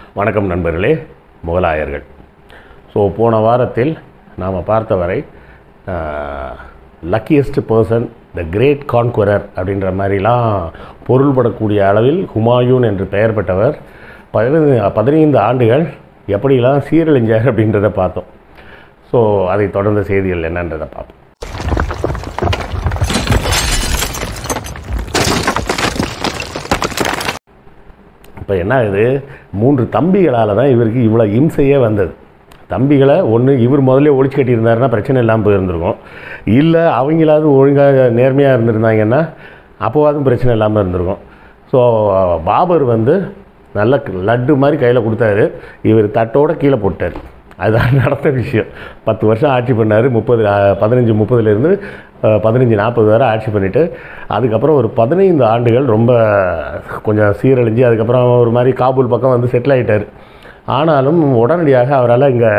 வணக்கம் நண்பர்களே முகலாயர்கள் ஸோ போன வாரத்தில் நாம் பார்த்தவரை luckiest person the great conqueror அப்படின்ற மாதிரிலாம் பொருள்படக்கூடிய அளவில் ஹுமாயூன் என்று பெயர் பெற்றவர் பதினைந்து பதினைந்து ஆண்டுகள் எப்படிலாம் சீரழிஞ்சார் அப்படின்றத பார்த்தோம் ஸோ அதை தொடர்ந்த செய்திகள் என்னன்றதை பார்ப்போம் இப்போ என்ன ஆகுது மூன்று தம்பிகளால் தான் இவருக்கு இவ்வளோ இம்சையே வந்தது தம்பிகளை ஒன்று இவர் முதல்ல ஒழிச்சு கட்டியிருந்தாருன்னா பிரச்சனை இல்லாமல் போயிருந்திருக்கும் இல்லை அவங்களாவது ஒழுங்காக நேர்மையாக இருந்திருந்தாங்கன்னா அப்போவாதும் பிரச்சனை இல்லாமல் இருந்திருக்கும் ஸோ பாபர் வந்து நல்ல லட்டு மாதிரி கையில் கொடுத்தாரு இவர் தட்டோட கீழே போட்டார் அதுதான் நடந்த விஷயம் பத்து வருஷம் ஆட்சி பண்ணார் முப்பது பதினஞ்சு முப்பதுலேருந்து பதினஞ்சு நாற்பது வரை ஆட்சி பண்ணிவிட்டு அதுக்கப்புறம் ஒரு பதினைந்து ஆண்டுகள் ரொம்ப கொஞ்சம் சீரழிஞ்சு அதுக்கப்புறம் ஒரு மாதிரி காபூல் பக்கம் வந்து செட்டில் ஆகிட்டார் ஆனாலும் உடனடியாக அவரால் இங்கே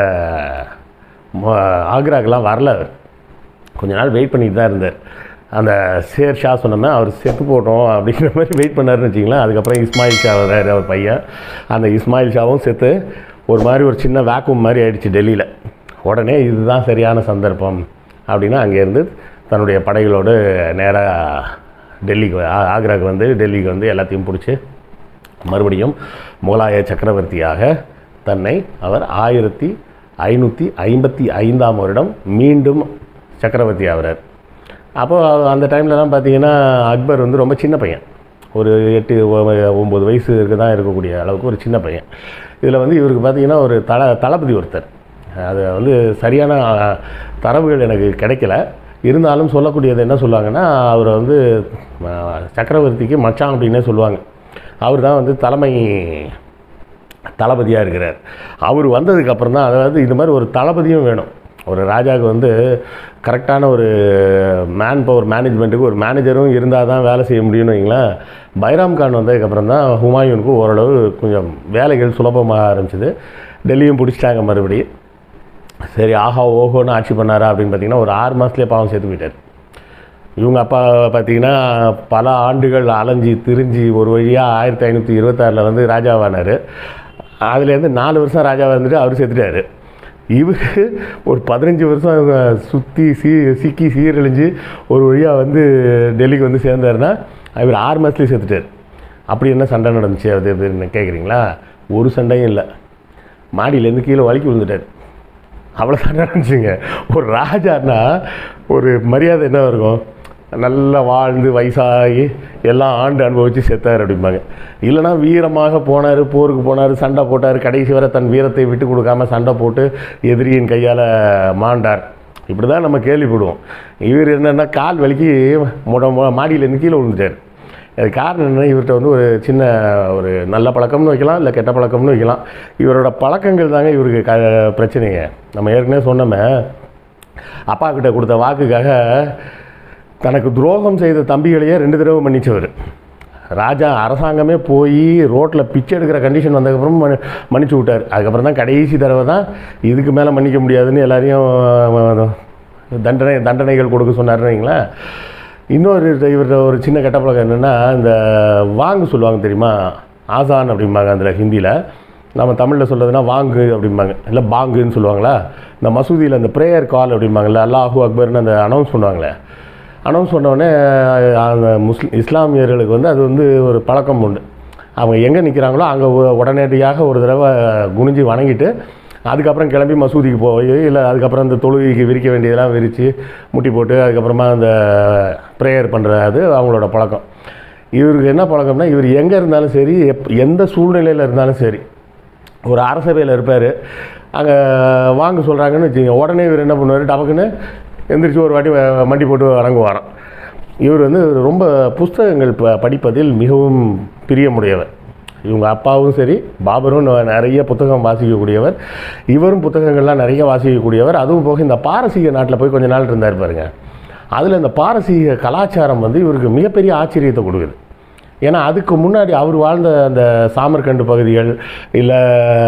ஆக்ராக்கெலாம் வரல அவர் கொஞ்ச நாள் வெயிட் பண்ணிட்டு தான் இருந்தார் அந்த ஷேர் ஷா சொன்னோம்னா அவர் செத்து போட்டோம் அப்படிங்கிற மாதிரி வெயிட் பண்ணாருன்னு வச்சிங்களேன் அதுக்கப்புறம் இஸ்மாயில் ஷா வர்றாரு அவர் பையன் அந்த இஸ்மாயில் ஷாவும் செத்து ஒரு மாதிரி ஒரு சின்ன வேக்கும் மாதிரி ஆயிடுச்சு டெல்லியில் உடனே இதுதான் சரியான சந்தர்ப்பம் அப்படின்னா அங்கேருந்து தன்னுடைய படைகளோடு நேராக டெல்லிக்கு ஆ- ஆக்ராவுக்கு வந்து டெல்லிக்கு வந்து எல்லாத்தையும் பிடிச்சி மறுபடியும் முகலாய சக்கரவர்த்தியாக தன்னை அவர் ஆயிரத்தி ஐநூற்றி ஐம்பத்தி ஐந்தாம் வருடம் மீண்டும் சக்கரவர்த்தி ஆகிறார் அப்போ அந்த டைம்லலாம் பார்த்தீங்கன்னா அக்பர் வந்து ரொம்ப சின்ன பையன் ஒரு எட்டு ஒ- ஒம்பது வயசு இருக்க தான் இருக்கக்கூடிய அளவுக்கு ஒரு சின்ன பையன் இதில் வந்து இவருக்கு பார்த்தீங்கன்னா ஒரு தல தளபதி ஒருத்தர் அது வந்து சரியான அஹ், தரவுகள் எனக்கு கிடைக்கல இருந்தாலும் சொல்லக்கூடியது என்ன சொல்லுவாங்கன்னா அவரை வந்து அஹ், சக்கரவர்த்திக்கு மச்சான் அப்படின்னே சொல்லுவாங்க அவர் தான் வந்து தலைமை தளபதியாக இருக்கிறார் அவர் வந்ததுக்கு அப்புறம் தான் அதாவது இது மாதிரி ஒரு தளபதியும் வேணும் ஒரு ராஜாவுக்கு வந்து கரெக்டான ஒரு மேன் பவர் மேனேஜ்மெண்ட்டுக்கு ஒரு மேனேஜரும் இருந்தால் தான் வேலை செய்ய முடியும்னு வைங்களேன் பைராம் கான் வந்ததுக்கப்புறம் தான் ஹுமாயூனுக்கு ஓரளவு கொஞ்சம் வேலைகள் சுலபமாக ஆரம்பிச்சது டெல்லியும் பிடிச்சிட்டாங்க மறுபடியும் சரி ஆஹா ஓஹோன்னு ஆட்சி பண்ணாரா அப்படின்னு பார்த்தீங்கன்னா ஒரு ஆறு மாதத்துலேயே பாவம் சேர்த்து போயிட்டார் இவங்க அப்பா பார்த்தீங்கன்னா பல ஆண்டுகள் அலைஞ்சி திரிஞ்சு ஒரு வழியாக ஆயிரத்தி ஐநூற்றி இருபத்தாறில் வந்து ராஜாவானார் அதுலேருந்து நாலு வருஷம் ராஜாவாக இருந்துட்டு அவர் செத்துட்டார் இவர் ஒரு பதினஞ்சு வருஷம் சுற்றி சீ சிக்கி சீரழிஞ்சு ஒரு வழியாக வந்து டெல்லிக்கு வந்து சேர்ந்தாருன்னா இவர் ஆறு மாதத்துலேயே செத்துட்டார் அப்படி என்ன சண்டை நடந்துச்சு அது இதுன்னு கேட்குறீங்களா ஒரு சண்டையும் இல்லை மாடியிலேருந்து கீழே வலிக்கு விழுந்துட்டார் அவ்வளோதான் நடந்துச்சுங்க ஒரு ராஜான்னா ஒரு மரியாதை என்ன இருக்கும் நல்லா வாழ்ந்து வயசாகி எல்லாம் ஆண்டு அனுபவித்து செத்தார் அப்படிம்பாங்க இல்லைனா வீரமாக போனார் போருக்கு போனார் சண்டை போட்டார் கடைசி வரை தன் வீரத்தை விட்டு கொடுக்காம சண்டை போட்டு எதிரியின் கையால் மாண்டார் இப்படி தான் நம்ம கேள்விப்படுவோம் இவர் என்னென்னா கால் வலிக்கு முட மாடியிலேருந்து கீழே விழுந்துட்டார் அது காரணம் என்ன இவர்கிட்ட வந்து ஒரு சின்ன ஒரு நல்ல பழக்கம்னு வைக்கலாம் இல்லை கெட்ட பழக்கம்னு வைக்கலாம் இவரோட பழக்கங்கள் தாங்க இவருக்கு க பிரச்சனைங்க நம்ம ஏற்கனவே சொன்னோமே அப்பா கிட்ட கொடுத்த வாக்குக்காக தனக்கு துரோகம் செய்த தம்பிகளையே ரெண்டு தடவை மன்னிச்சவர் ராஜா அரசாங்கமே போய் ரோட்டில் பிச்சை எடுக்கிற கண்டிஷன் வந்ததுக்கப்புறம் மன்னி மன்னிச்சு விட்டார் அதுக்கப்புறம் தான் கடைசி தடவை தான் இதுக்கு மேலே மன்னிக்க முடியாதுன்னு எல்லாரையும் தண்டனை தண்டனைகள் கொடுக்க சொன்னாருன்னு வைங்களேன் இன்னொரு இவர்கிட்ட ஒரு சின்ன கெட்ட பழக்கம் என்னென்னா இந்த வாங்கு சொல்லுவாங்க தெரியுமா ஆசான் அப்படிம்பாங்க அதில் ஹிந்தியில் நம்ம தமிழில் சொல்கிறதுனா வாங்கு அப்படிம்பாங்க இல்லை பாங்குன்னு சொல்லுவாங்களா இந்த மசூதியில் அந்த ப்ரேயர் கால் அப்படிம்பாங்கல்ல அல்லாஹூ அக்பர்னு அந்த அனௌன்ஸ் பண்ணுவாங்களே அனௌன்ஸ் பண்ணோடனே அந்த முஸ்லிம் இஸ்லாமியர்களுக்கு வந்து அது வந்து ஒரு பழக்கம் உண்டு அவங்க எங்கே நிற்கிறாங்களோ அங்கே உடனடியாக ஒரு தடவை குனிஞ்சு வணங்கிட்டு அதுக்கப்புறம் கிளம்பி மசூதிக்கு போய் இல்லை அதுக்கப்புறம் இந்த தொழுகைக்கு விரிக்க வேண்டியதெல்லாம் விரித்து முட்டி போட்டு அதுக்கப்புறமா அந்த ப்ரேயர் பண்ணுறது அவங்களோட பழக்கம் இவருக்கு என்ன பழக்கம்னா இவர் எங்கே இருந்தாலும் சரி எப் எந்த சூழ்நிலையில் இருந்தாலும் சரி ஒரு அரசவையில் இருப்பார் அங்கே வாங்க சொல்கிறாங்கன்னு வச்சுங்க உடனே இவர் என்ன பண்ணுவார் டபக்குன்னு எந்திரிச்சு ஒரு வாட்டி வ- மண்டி போட்டு வணங்குவாராம் இவர் வந்து ரொம்ப புஸ்தகங்கள் ப படிப்பதில் மிகவும் பிரியமுடையவர் இவங்க அப்பாவும் சரி பாபரும் ந- நிறைய புத்தகம் வாசிக்கக்கூடியவர் இவரும் புத்தகங்கள்லாம் நிறைய வாசிக்கக்கூடியவர் அதுவும் போக இந்த பாரசீக நாட்டில் போய் கொஞ்ச நாள் இருந்தார் பாருங்க அதில் இந்த பாரசீக கலாச்சாரம் வந்து இவருக்கு மிகப்பெரிய ஆச்சரியத்தை கொடுக்குது ஏன்னா அதுக்கு முன்னாடி அவர் வாழ்ந்த அந்த சாமர்கண்டு பகுதிகள் இல்லை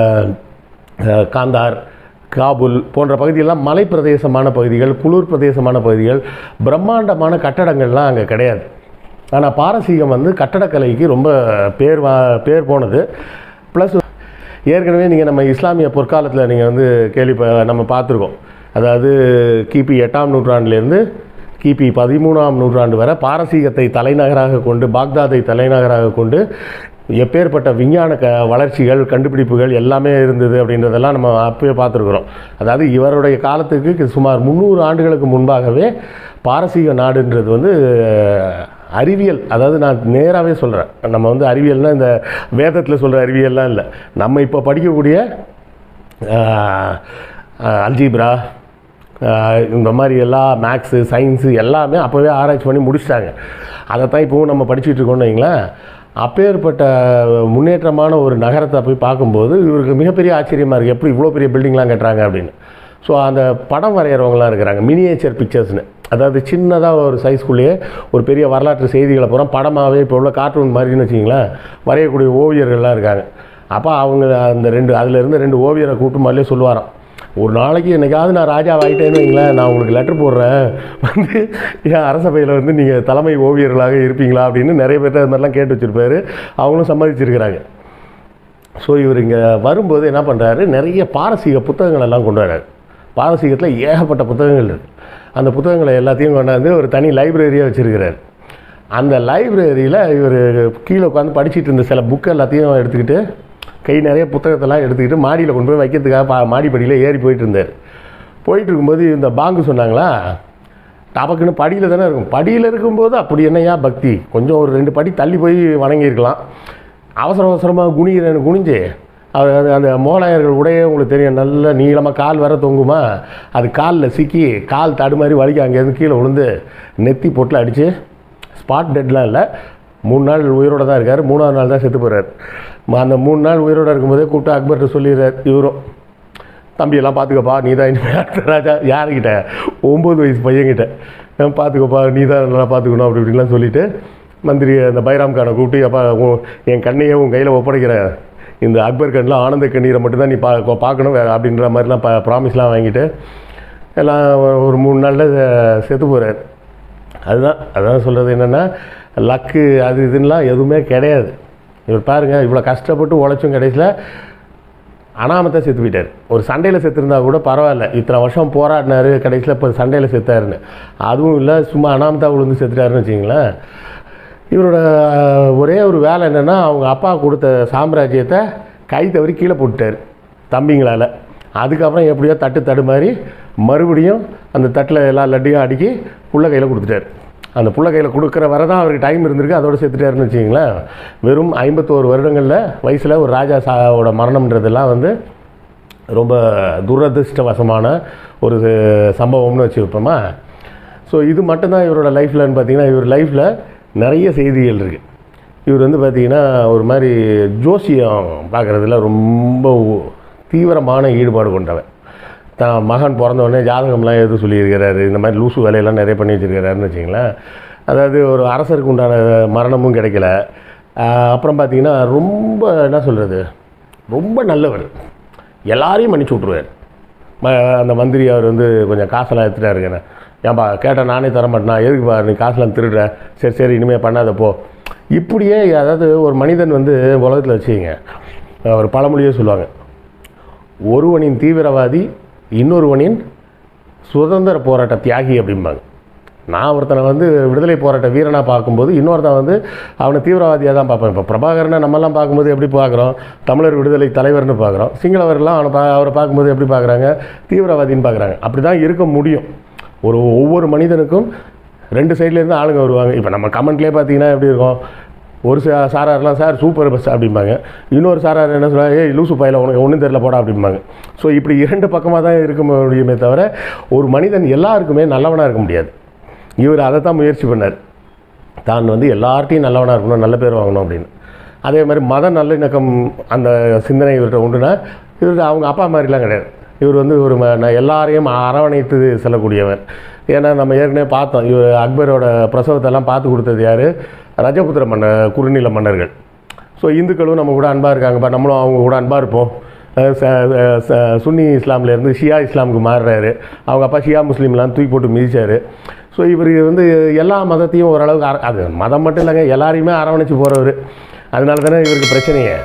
அஹ், காந்தார் காபுல் போன்ற பகுதியெல்லாம் மலை பிரதேசமான பகுதிகள் குளிர் பிரதேசமான பகுதிகள் பிரம்மாண்டமான கட்டடங்கள்லாம் அங்கே கிடையாது ஆனால் பாரசீகம் வந்து கட்டடக்கலைக்கு ரொம்ப பேர் வா பேர் போனது ப்ளஸ் ஏற்கனவே நீங்கள் நம்ம இஸ்லாமிய பொற்காலத்தில் நீங்கள் வந்து கேள்வி நம்ம பார்த்துருக்கோம் அதாவது கிபி எட்டாம் நூற்றாண்டுலேருந்து கிபி பதிமூணாம் நூற்றாண்டு வரை பாரசீகத்தை தலைநகராக கொண்டு பாக்தாதை தலைநகராக கொண்டு எப்பேற்பட்ட விஞ்ஞான க வளர்ச்சிகள் கண்டுபிடிப்புகள் எல்லாமே இருந்தது அப்படின்றதெல்லாம் நம்ம அப்பயே பார்த்துருக்குறோம் அதாவது இவருடைய காலத்துக்கு சுமார் முந்நூறு ஆண்டுகளுக்கு முன்பாகவே பாரசீக நாடுன்றது வந்து அறிவியல் அதாவது நான் நேராகவே சொல்கிறேன் நம்ம வந்து அறிவியல்னால் இந்த வேதத்தில் சொல்கிற அறிவியல்லாம் இல்லை நம்ம இப்போ படிக்கக்கூடிய அல்ஜீப்ரா ஆஹ் இந்த மாதிரி எல்லா மேக்ஸு சயின்ஸு எல்லாமே அப்போவே ஆராய்ச்சி பண்ணி முடிச்சிட்டாங்க அதை தான் இப்போவும் நம்ம படிச்சுட்டு இருக்கோம்னு வைங்களேன் அப்பேற்பட்ட முன்னேற்றமான ஒரு நகரத்தை போய் பார்க்கும்போது இவருக்கு மிகப்பெரிய ஆச்சரியமாக இருக்குது எப்படி இவ்வளோ பெரிய பில்டிங்லாம் கட்டுறாங்க அப்படின்னு ஸோ அந்த படம் வரைகிறவங்களாம் இருக்கிறாங்க மினியேச்சர் பிக்சர்ஸ்னு அதாவது சின்னதாக ஒரு சைஸ்குள்ளேயே ஒரு பெரிய வரலாற்று செய்திகளை பூரா படமாகவே இப்போ உள்ள கார்ட்டூன் மாதிரின்னு வச்சிங்களேன் வரையக்கூடிய ஓவியர்கள்லாம் இருக்காங்க அப்போ அவங்க அந்த ரெண்டு அதில் இருந்து ரெண்டு ஓவியரை கூப்பிட்டு மாதிரிலே சொல்லுவாராம் ஒரு நாளைக்கு என்னைக்காவது நான் ராஜா ஆகிட்டேன்னு வைங்களேன் நான் உங்களுக்கு லெட்டர் போடுறேன் வந்து என் அரசபையில் வந்து நீங்கள் தலைமை ஓவியர்களாக இருப்பீங்களா அப்படின்னு நிறைய பேர்ட்ட அது மாதிரிலாம் கேட்டு வச்சுருப்பாரு அவங்களும் சம்மதிச்சிருக்கிறாங்க ஸோ இவர் இங்கே வரும்போது என்ன பண்ணுறாரு நிறைய பாரசீக புத்தகங்கள் எல்லாம் கொண்டு வர்றாரு பாரசீகத்தில் ஏகப்பட்ட புத்தகங்கள் இருக்குது அந்த புத்தகங்களை எல்லாத்தையும் கொண்டாந்து ஒரு தனி லைப்ரரியாக வச்சுருக்கிறார் அந்த லைப்ரரியில் இவர் கீழே உட்காந்து படிச்சிட்டு இருந்த சில புக்கு எல்லாத்தையும் எடுத்துக்கிட்டு கை நிறைய புத்தகத்தெல்லாம் எடுத்துக்கிட்டு மாடியில் கொண்டு போய் வைக்கிறதுக்காக பா மாடிப்படியில் ஏறி போயிட்டு இருந்தார் போயிட்டு இருக்கும்போது இந்த பாங்கு சொன்னாங்களா டபக்குன்னு படியில் தானே இருக்கும் படியில் இருக்கும்போது அப்படி என்னையா பக்தி கொஞ்சம் ஒரு ரெண்டு படி தள்ளி போய் வணங்கியிருக்கலாம் அவசர அவசரமாக குனிகிறேன்னு குனிஞ்சு அவர் அது அந்த மோலாயர்கள் உடையே உங்களுக்கு தெரியும் நல்ல நீளமாக கால் வர தொங்குமா அது காலில் சிக்கி கால் தடுமாறி வலிக்க அங்கேருந்து கீழே விழுந்து நெத்தி பொட்டில் அடித்து ஸ்பாட் டெட்லாம் இல்லை மூணு நாள் உயிரோட தான் இருக்கார் மூணாவது நாள் தான் செத்து போகிறார் அந்த மூணு நாள் உயிரோட இருக்கும்போதே கூப்பிட்டு அக்பர்கிட்ட சொல்லிடுறார் இவரும் தம்பியெல்லாம் பார்த்துக்கப்பா நீ தான் இனிமேல் அடுத்த ராஜா யாருக்கிட்ட ஒம்பது வயசு பையன்கிட்ட "அஹ் பார்த்துக்கப்பா நீ தான் நல்லா பார்த்துக்கணும் அப்படி இப்படின்லாம் சொல்லிவிட்டு மந்திரி அந்த பைராம் கானை கூப்பிட்டு அப்பா உன் என் கண்ணையே உன் கையில் ஒப்படைக்கிறேன் இந்த அக்பர் கண்ணில் ஆனந்த கண்ணீரை மட்டும்தான் நீ பா பார்க்கணும் வேற அப்படின்ற மாதிரிலாம் ப ப்ராமிஸ்லாம் வாங்கிட்டு எல்லாம் ஒரு- ஒரு மூணு நாளில் செத்து போகிறார் அதுதான் அதான் சொல்கிறது என்னென்னா லக்கு அது இதுன்னெலாம் எதுவுமே கிடையாது இவர் பாருங்கள் இவ்வளோ கஷ்டப்பட்டு உழைச்சும் கடைசியில் அனாமத்தை செத்து போயிட்டார் ஒரு சண்டையில் செத்துருந்தா கூட பரவாயில்ல இத்தனை வருஷம் போராடினாரு கடைசியில் இப்போ சண்டையில் செத்தாருன்னு அதுவும் இல்லை சும்மா அனாமத்தா விழுந்து செத்துட்டாருன்னு வச்சிங்களேன் இவரோட அஹ், ஒரே ஒரு வேலை என்னென்னா அவங்க அப்பா கொடுத்த சாம்ராஜ்யத்தை கை தவறி கீழே போட்டுட்டார் தம்பிங்களால் அதுக்கப்புறம் எப்படியோ தட்டு தடு மாதிரி மறுபடியும் அந்த தட்டில் எல்லா லட்டையும் அடுக்கி புள்ள கையில் கொடுத்துட்டார் அந்த புள்ள கையில் கொடுக்குற வரை தான் அவருக்கு டைம் இருந்திருக்கு அதோட செத்துட்டாருன்னு வச்சிங்களேன் வெறும் ஐம்பத்தோரு வருடங்களில் வயசில் ஒரு ராஜா சாவோட மரணம்ன்றதெல்லாம் வந்து ரொம்ப துரதிர்ஷ்டவசமான ஒரு சம்பவம்னு வச்சுருப்போமா ஸோ இது மட்டும்தான் இவரோட லைஃப்லன்னு பார்த்தீங்கன்னா இவர் லைஃப்பில் நிறைய செய்திகள் இருக்குது இவர் வந்து பார்த்தீங்கன்னா ஒரு மாதிரி ஜோசியம் பார்க்குறதுல ரொம்ப உ- தீவிரமான ஈடுபாடு கொண்டவன் தான் மகன் பிறந்த உடனே ஜாதகம்லாம் எது சொல்லியிருக்கிறாரு இந்த மாதிரி லூசு வேலையெல்லாம் நிறைய பண்ணி வச்சுருக்கிறாருன்னு வச்சிங்களேன் அதாவது ஒரு அரசருக்கு உண்டான மரணமும் கிடைக்கல ஆஹ் அப்புறம் பார்த்தீங்கன்னா ரொம்ப என்ன சொல்கிறது ரொம்ப நல்லவர் எல்லாரையும் மன்னிச்சு விட்ருவார் ம அந்த மந்திரி அவர் வந்து கொஞ்சம் காசெல்லாம் எடுத்துட்டாருங்க ஏன்பா கேட்டால் நானே தர மாட்டேனா எதுக்குப்பா நீ காசுலாம் திருடுற சரி சரி இனிமேல் பண்ணாத போ இப்படியே அதாவது ஒரு மனிதன் வந்து உலகத்தில் வச்சுங்க ஒரு பழமொழியே சொல்லுவாங்க ஒருவனின் தீவிரவாதி இன்னொருவனின் சுதந்திர போராட்ட தியாகி அப்படிம்பாங்க நான் ஒருத்தனை வந்து விடுதலை போராட்ட வீரனாக பார்க்கும்போது இன்னொருத்தன் வந்து அவனை தீவிரவாதியாக தான் பார்ப்பேன் இப்போ பிரபாகரனை நம்மலாம் பார்க்கும்போது எப்படி பார்க்குறோம் தமிழர் விடுதலை தலைவர்னு பார்க்குறோம் சிங்களவர்லாம் அவனை பா அவரை பார்க்கும்போது எப்படி பார்க்குறாங்க தீவிரவாதின்னு பார்க்குறாங்க அப்படி தான் இருக்க முடியும் ஒரு ஒவ்வொரு மனிதனுக்கும் ரெண்டு சைட்லேருந்து ஆளுங்க வருவாங்க இப்போ நம்ம கமெண்ட்லேயே பார்த்தீங்கன்னா எப்படி இருக்கும் ஒரு சா சாரார்லாம் சார் சூப்பர் பஸ் அப்படிம்பாங்க இன்னொரு சாரார் என்ன சொல்லுவாங்க ஏய் லூசு பையில உனக்கு ஒன்றும் தெரியல போடா அப்படிம்பாங்க ஸோ இப்படி இரண்டு பக்கமாக தான் இருக்க முடியுமே தவிர ஒரு மனிதன் எல்லாருக்குமே நல்லவனாக இருக்க முடியாது இவர் அதை தான் முயற்சி பண்ணார் தான் வந்து எல்லார்ட்டையும் நல்லவனாக இருக்கணும் நல்ல பேர் வாங்கணும் அப்படின்னு அதே மாதிரி மத நல்லிணக்கம் அந்த சிந்தனை இவர்கிட்ட உண்டுனா இவர் அவங்க அப்பா மாதிரிலாம் கிடையாது இவர் வந்து ஒரு ம- ந- எல்லாரையும் அரவணைத்து செல்லக்கூடியவர் ஏன்னா நம்ம ஏற்கனவே பார்த்தோம் இவர் அக்பரோட பிரசவத்தெல்லாம் பார்த்து கொடுத்தது யார் ரஜபுத்திர மன்ன குறுநில மன்னர்கள் ஸோ இந்துக்களும் நம்ம கூட அன்பாக இருக்காங்கப்பா நம்மளும் அவங்க கூட அன்பாக இருப்போம் அஹ் ச- அஹ் ச- சுன்னி இஸ்லாம்லேருந்து ஷியா இஸ்லாமுக்கு மாறுறாரு அவங்க அப்பா ஷியா முஸ்லீம்லாம் தூக்கி போட்டு மிதிச்சார் ஸோ இவர் வந்து எல்லா மதத்தையும் ஓரளவுக்கு அர- அது மதம் மட்டும் இல்லைங்க எல்லாரையுமே அரவணைச்சு போகிறவர் அதனால தானே இவருக்கு பிரச்சனையே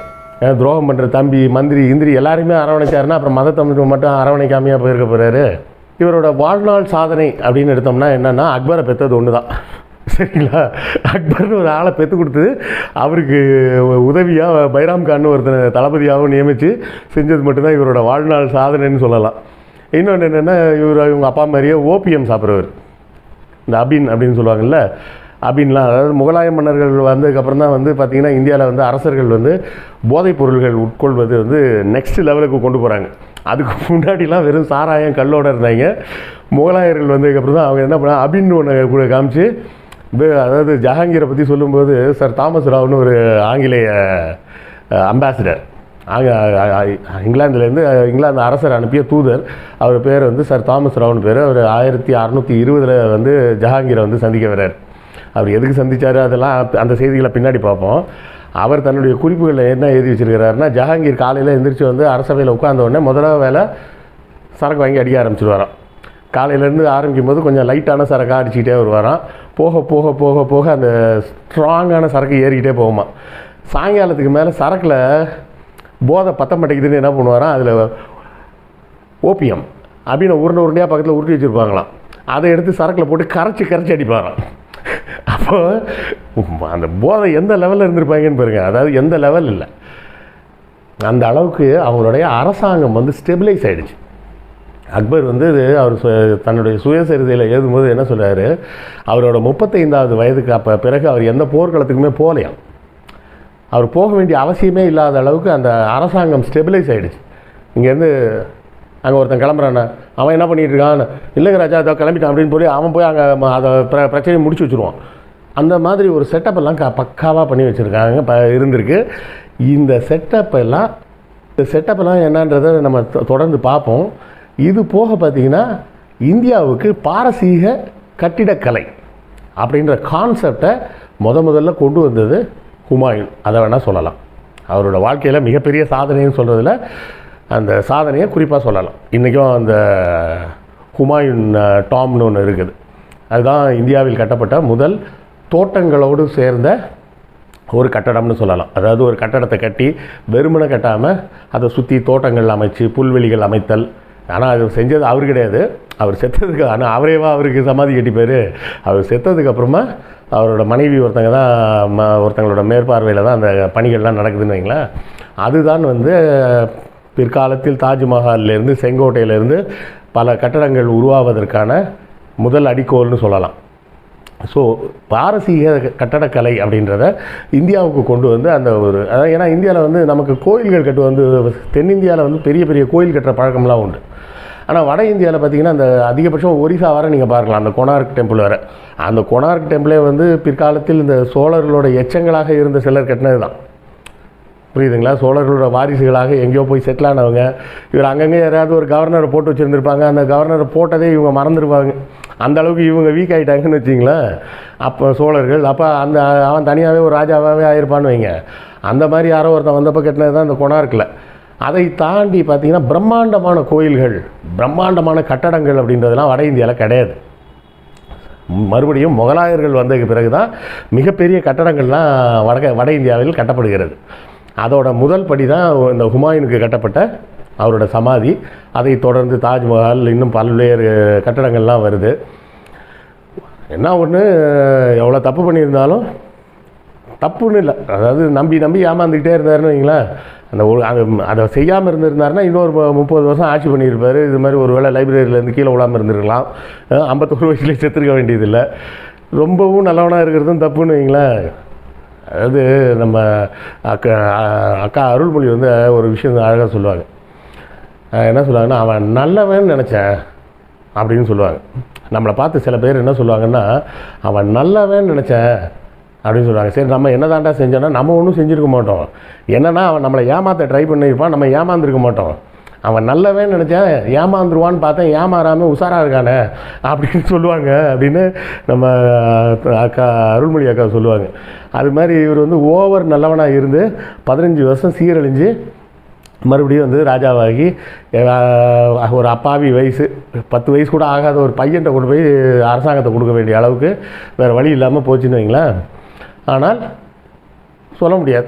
அஹ் துரோகம் பண்ணுற தம்பி மந்திரி இந்திரி எல்லாரையுமே அரவணைச்சாருன்னா அப்புறம் மத தமிழ் மட்டும் அரவணைக்காமையாக போயிருக்க போகிறாரு இவரோட வாழ்நாள் சாதனை அப்படின்னு எடுத்தோம்னா என்னென்னா அக்பரை பெற்றது ஒன்று தான் சரிங்களா அக்பர்னு ஒரு ஆளை பெற்று கொடுத்து அவருக்கு உதவியாக பைராம் கான் ஒருத்தனை தளபதியாகவும் நியமித்து செஞ்சது மட்டும்தான் இவரோட வாழ்நாள் சாதனைன்னு சொல்லலாம் இன்னொன்று என்னென்னா இவர் இவங்க அப்பா மாதிரியே ஓபிஎம் சாப்பிட்றவர் இந்த அபின் அப்படின்னு சொல்லுவாங்கல்ல அபின்லாம் அதாவது முகலாய மன்னர்கள் வந்ததுக்கப்புறம் தான் வந்து பார்த்திங்கன்னா இந்தியாவில் வந்து அரசர்கள் வந்து போதைப் பொருள்கள் உட்கொள்வது வந்து நெக்ஸ்ட் லெவலுக்கு கொண்டு போகிறாங்க அதுக்கு முன்னாடிலாம் வெறும் சாராயம் கல்லோட இருந்தாங்க முகலாயர்கள் வந்ததுக்கப்புறம் தான் அவங்க என்ன பண்ணாங்க அபின்னு ஒன்று கூட காமிச்சு வே- அதாவது ஜஹாங்கீரை பற்றி சொல்லும்போது சார் தாமஸ் ராவ்னு ஒரு ஆங்கிலேய அம்பாசிடர் ஆங்க இங்கிலாந்துலேருந்து இங்கிலாந்து அரசர் அனுப்பிய தூதர் அவர் பேர் வந்து சார் தாமஸ் ராவ்னு பேர் அவர் ஆயிரத்தி அறநூற்றி இருபதில் வந்து ஜஹாங்கீரை வந்து சந்திக்க வர்றார் அவர் எதுக்கு சந்திச்சாரு அதெல்லாம் அப்ப- அந்த செய்திகளை பின்னாடி பார்ப்போம் அவர் தன்னுடைய குறிப்புகளில் என்ன எழுதி வச்சிருக்கிறாருன்னா ஜஹாங்கீர் காலையில் எந்திரிச்சு வந்து அரசவையில் உட்கார்ந்த உடனே முதல்ல வேலை சரக்கு வாங்கி அடிக்க ஆரம்பிச்சிடுவாராம் காலையிலேருந்து ஆரம்பிக்கும் போது கொஞ்சம் லைட்டான சரக்காக அடிச்சுக்கிட்டே வருவாராம் போக போக போக போக அந்த ஸ்ட்ராங்கான சரக்கு ஏறிக்கிட்டே போகுமா சாயங்காலத்துக்கு மேலே சரக்கில் போதை பத்த மாட்டேங்குதுன்னு என்ன பண்ணுவாராம் அதில் ஓபியம் அப்படின்னு உருண்டை உருண்டையாக பக்கத்தில் உருட்டி வச்சுருப்பாங்களாம் அதை எடுத்து சரக்கில் போட்டு கரைச்சி கரைச்சி அடிப்பாராம் அப்போ அந்த போதை எந்த லெவலில் இருந்திருப்பாங்கன்னு பாருங்க அதாவது எந்த லெவல் இல்லை அந்த அளவுக்கு அவங்களுடைய அரசாங்கம் வந்து ஸ்டெபிலைஸ் ஆயிடுச்சு அக்பர் வந்து இது அவர் சு- தன்னுடைய சுயசரிதையில் எழுதும்போது என்ன சொல்றாரு அவரோட முப்பத்தைந்தாவது வயதுக்கு அப்போ பிறகு அவர் எந்த போர்க்களத்துக்குமே போகலையாம் அவர் போக வேண்டிய அவசியமே இல்லாத அளவுக்கு அந்த அரசாங்கம் ஸ்டெபிலைஸ் ஆயிடுச்சு இங்கேருந்து அங்கே ஒருத்தன் கிளம்புறானே அவன் என்ன பண்ணிட்டு இருக்கான் இல்லைங்க ராஜா அதை கிளம்பிட்டான் அப்படின்னு சொல்லி அவன் போய் அங்கே அதை பிர பிரச்சனையை முடிச்சு வச்சுருவான் அந்த மாதிரி ஒரு செட்டப் எல்லாம் க பக்காவாக பண்ணி வச்சுருக்காங்க ப இருந்திருக்கு இந்த செட்டப் எல்லாம் இந்த செட்டப் எல்லாம் என்னன்றதை நம்ம தொ- தொடர்ந்து பார்ப்போம் இது போக பார்த்தீங்கன்னா இந்தியாவுக்கு பாரசீக கட்டிடக்கலை அப்படின்ற கான்செப்டை முத முதல்ல கொண்டு வந்தது ஹுமாயூன் அதை வேணால் சொல்லலாம் அவரோட வாழ்க்கையில் மிகப்பெரிய சாதனைன்னு சொல்கிறதுல அந்த சாதனையை குறிப்பாக சொல்லலாம் இன்றைக்கும் அந்த ஹுமாயூன் அஹ், டாம்னு ஒன்று இருக்குது அதுதான் இந்தியாவில் கட்டப்பட்ட முதல் தோட்டங்களோடு சேர்ந்த ஒரு கட்டடம்னு சொல்லலாம் அதாவது ஒரு கட்டடத்தை கட்டி வெறுமனை கட்டாமல் அதை சுற்றி தோட்டங்கள் அமைச்சு புல்வெளிகள் அமைத்தல் ஆனால் அது செஞ்சது அவர் கிடையாது அவர் செத்ததுக்கு ஆனால் அவரேவா அவருக்கு சமாதி கட்டிப்பார் அவர் செத்ததுக்கு அப்புறமா அவரோட மனைவி ஒருத்தங்க தான் ம- ஒருத்தங்களோட மேற்பார்வையில் தான் அந்த பணிகள்லாம் நடக்குதுன்னு வைங்களேன் அதுதான் வந்து பிற்காலத்தில் தாஜ்மஹால்லேருந்து செங்கோட்டையிலேருந்து பல கட்டடங்கள் உருவாவதற்கான முதல் அடிக்கோல்னு சொல்லலாம் ஸோ பாரசீக கட்டடக்கலை அப்படின்றத இந்தியாவுக்கு கொண்டு வந்து அந்த ஒரு அதாவது ஏன்னா இந்தியாவில் வந்து நமக்கு கோயில்கள் கட்டு வந்து தென்னிந்தியாவில் வந்து பெரிய பெரிய கோயில் கட்டுற பழக்கம்லாம் உண்டு ஆனால் வட இந்தியாவில் பார்த்தீங்கன்னா அந்த அதிகபட்சம் ஒரிசா வர நீங்கள் பார்க்கலாம் அந்த கொனார்க் டெம்பிள் வர அந்த கொனார்க் டெம்பிளே வந்து பிற்காலத்தில் இந்த சோழர்களோட எச்சங்களாக இருந்த சிலர் கட்டினது தான் புரியுதுங்களா சோழர்களோட வாரிசுகளாக எங்கேயோ போய் செட்டில் ஆனவங்க இவர் அங்கங்கே யாராவது ஒரு கவர்னரை போட்டு வச்சுருந்துருப்பாங்க அந்த கவர்னரை போட்டதே இவங்க மறந்துருப்பாங்க அந்த அளவுக்கு இவங்க வீக் ஆகிட்டாங்கன்னு வச்சிங்களேன் அப்போ சோழர்கள் அப்போ அந்த அவன் தனியாகவே ஒரு ராஜாவாகவே ஆயிருப்பான்னு வைங்க அந்த மாதிரி யாரோ ஒருத்தன் வந்தப்போ கட்டினது தான் இந்த கொணார்க்கில் அதை தாண்டி பார்த்தீங்கன்னா பிரம்மாண்டமான கோயில்கள் பிரம்மாண்டமான கட்டடங்கள் அப்படின்றதெல்லாம் வட இந்தியாவில் கிடையாது மறுபடியும் முகலாயர்கள் வந்ததுக்கு பிறகு தான் மிகப்பெரிய கட்டடங்கள்லாம் வட வட இந்தியாவில் கட்டப்படுகிறது அதோட முதல் படி தான் இந்த ஹுமாயூனுக்கு கட்டப்பட்ட அவரோட சமாதி அதை தொடர்ந்து தாஜ்மஹால் இன்னும் பல்வேறு கட்டடங்கள்லாம் வருது என்ன ஒன்று எவ்வளோ தப்பு பண்ணியிருந்தாலும் தப்புன்னு இல்லை அதாவது நம்பி நம்பி ஏமாந்துக்கிட்டே இருந்தாருன்னு வைங்களேன் அந்த ஒரு அது அதை செய்யாமல் இருந்திருந்தாருன்னா இன்னொரு மு- முப்பது வருஷம் ஆட்சி பண்ணியிருப்பார் இது மாதிரி ஒரு வேளை லைப்ரரியிலேருந்து கீழே விழாமல் இருந்திருக்கலாம் அஹ் ஐம்பத்தொரு வயசுலேயே செத்துருக்க வேண்டியதில்லை ரொம்பவும் நல்லவனாக இருக்கிறதும் தப்புன்னு வைங்களேன் அதாவது நம்ம அக்கா அக்கா அருள்மொழி வந்து ஒரு விஷயம் அழகாக சொல்லுவாங்க அஹ் என்ன சொல்லுவாங்கன்னா அவன் நல்லவன் நினச்சேன் அப்படின்னு சொல்லுவாங்க நம்மளை பார்த்து சில பேர் என்ன சொல்லுவாங்கன்னா அவன் நல்லவன் நினச்சேன் அப்படின்னு சொல்லுவாங்க சரி நம்ம என்ன தாண்டா செஞ்சோன்னா நம்ம ஒன்றும் செஞ்சுருக்க மாட்டோம் என்னன்னா அவன் நம்மளை ஏமாற்ற ட்ரை பண்ணியிருப்பான் நம்ம ஏமாந்துருக்க மாட்டோம் அவன் நல்லவன் நினச்சேன் ஏமாந்துருவான்னு பார்த்தேன் ஏமாறாமல் உஷாராக இருக்கானே அப்படின்னு சொல்லுவாங்க அப்படின்னு நம்ம அக்கா அருள்மொழி அக்கா சொல்லுவாங்க அது மாதிரி இவர் வந்து ஓவர் நல்லவனாக இருந்து பதினஞ்சு வருஷம் சீரழிஞ்சு மறுபடியும் வந்து ராஜாவாகி அஹ், ஒரு அப்பாவி வயசு பத்து வயசு கூட ஆகாத ஒரு பையன்கிட்ட கொண்டு போய் அரசாங்கத்தை கொடுக்க வேண்டிய அளவுக்கு வேறு வழி இல்லாமல் போச்சுன்னு வைங்களேன் ஆனால் சொல்ல முடியாது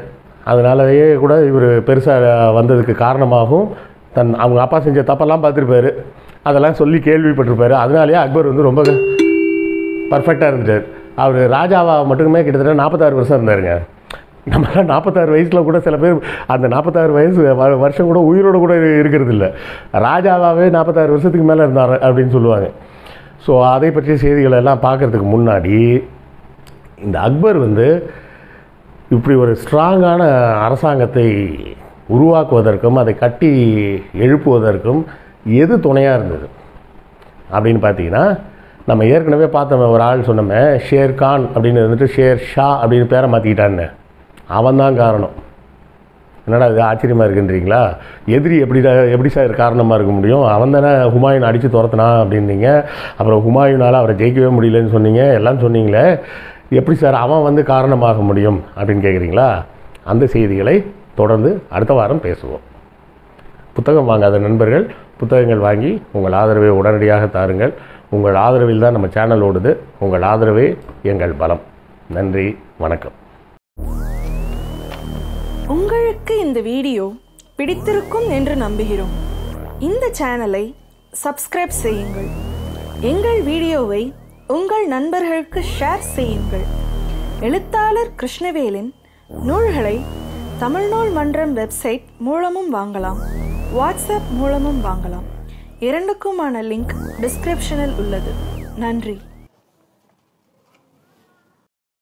அதனாலயே கூட இவர் பெருசாக வந்ததுக்கு காரணமாகவும் தன் அவங்க அப்பா செஞ்ச தப்பெல்லாம் பார்த்துருப்பாரு அதெல்லாம் சொல்லி கேள்விப்பட்டிருப்பாரு அதனாலேயே அக்பர் வந்து ரொம்ப பர்ஃபெக்டாக இருந்துட்டார் அவர் ராஜாவா மட்டுமே கிட்டத்தட்ட நாற்பத்தாறு வருஷம் இருந்தாருங்க நம்மளாம் நாற்பத்தாறு வயசில் கூட சில பேர் அந்த நாற்பத்தாறு வயசு வ- வருஷம் கூட உயிரோடு கூட இருக்கிறது இல்லை ராஜாவாகவே நாற்பத்தாறு வருஷத்துக்கு மேலே இருந்தார் அப்படின்னு சொல்லுவாங்க ஸோ அதை பற்றிய செய்திகளை எல்லாம் பார்க்கறதுக்கு முன்னாடி இந்த அக்பர் வந்து இப்படி ஒரு ஸ்ட்ராங்கான அரசாங்கத்தை உருவாக்குவதற்கும் அதை கட்டி எழுப்புவதற்கும் எது துணையாக இருந்தது அப்படின்னு பார்த்தீங்கன்னா நம்ம ஏற்கனவே பார்த்தோம் ஒரு ஆள் சொன்னோமே ஷேர் கான் அப்படின்னு இருந்துட்டு ஷேர் ஷா அப்படின்னு பேரை மாற்றிக்கிட்டான்னு அவன் தான் காரணம் என்னடா இது ஆச்சரியமாக இருக்குன்றீங்களா எதிரி எப்படி எப்படி சார் காரணமாக இருக்க முடியும் அவன் தானே ஹுமாயூன் அடித்து துரத்துனா அப்படின்னீங்க அப்புறம் ஹுமாயூனால் அவரை ஜெயிக்கவே முடியலன்னு சொன்னீங்க எல்லாம் சொன்னீங்களே எப்படி சார் அவன் வந்து காரணமாக முடியும் அப்படின்னு கேட்குறீங்களா அந்த செய்திகளை தொடர்ந்து அடுத்த வாரம் பேசுவோம் புத்தகம் வாங்காத நண்பர்கள் புத்தகங்கள் வாங்கி உங்கள் ஆதரவை உடனடியாக தாருங்கள் உங்கள் ஆதரவில் தான் நம்ம சேனல் ஓடுது உங்கள் ஆதரவே எங்கள் பலம் நன்றி வணக்கம் உங்களுக்கு இந்த வீடியோ பிடித்திருக்கும் என்று நம்புகிறோம் இந்த சேனலை சப்ஸ்கிரைப் செய்யுங்கள் எங்கள் வீடியோவை உங்கள் நண்பர்களுக்கு ஷேர் செய்யுங்கள் எழுத்தாளர் கிருஷ்ணவேலின் நூல்களை தமிழ்நூல் மன்றம் வெப்சைட் மூலமும் வாங்கலாம் வாட்ஸ்அப் மூலமும் வாங்கலாம் இரண்டுக்குமான லிங்க் டிஸ்கிரிப்ஷனில் உள்ளது நன்றி